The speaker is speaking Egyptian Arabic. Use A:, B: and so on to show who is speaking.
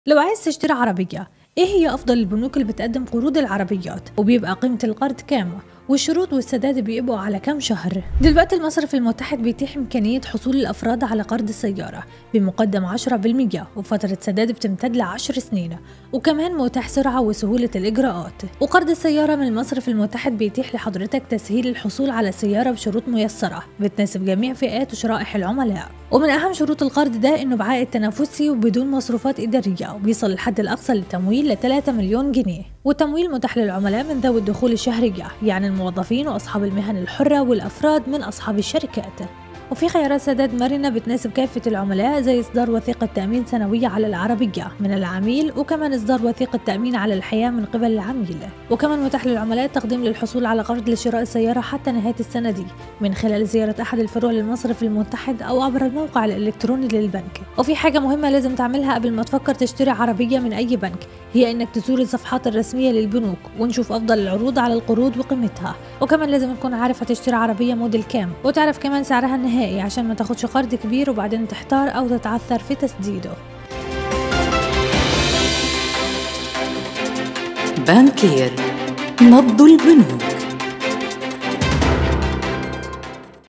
A: لو عايز تشتري عربية ايه هي افضل البنوك اللي بتقدم قروض العربيات وبيبقى قيمة القرض كام والشروط والسداد بيبقوا على كام شهر دلوقتي المصرف المتحد بيتيح إمكانية حصول الأفراد على قرض السيارة بمقدم 10% وفترة سداد بتمتد ل 10 سنين وكمان متاح سرعة وسهولة الإجراءات وقرض السيارة من المصرف المتحد بيتيح لحضرتك تسهيل الحصول على سيارة بشروط ميسرة بتناسب جميع فئات وشرائح العملاء ومن أهم شروط القرض ده إنه بعائد تنافسي وبدون مصروفات إدارية وبيصل الحد الأقصى للتمويل ل 3 مليون جنيه والتمويل متاح للعملاء من ذوي الدخول الشهرية يعني الموظفين وأصحاب المهن الحرة والأفراد من أصحاب الشركات وفي خيارات سداد مرنة بتناسب كافة العملاء زي إصدار وثيقة تأمين سنوية على العربية من العميل وكمان إصدار وثيقة تأمين على الحياة من قبل العميل وكمان متاح للعملاء التقديم للحصول على قرض لشراء السيارة حتى نهاية السنة دي من خلال زيارة أحد الفروع للمصرف المتحد أو عبر الموقع الإلكتروني للبنك وفي حاجة مهمة لازم تعملها قبل ما تفكر تشتري عربية من أي بنك هي إنك تزور الصفحات الرسمية للبنوك ونشوف أفضل العروض على القروض وقيمتها وكمان لازم تكون عارف هتشتري عربية موديل كام وتعرف كمان سعرها النهائي عشان ما تاخدش قرض كبير وبعدين تحتار أو تتعثر في تسديده
B: بانكير نبض البنوك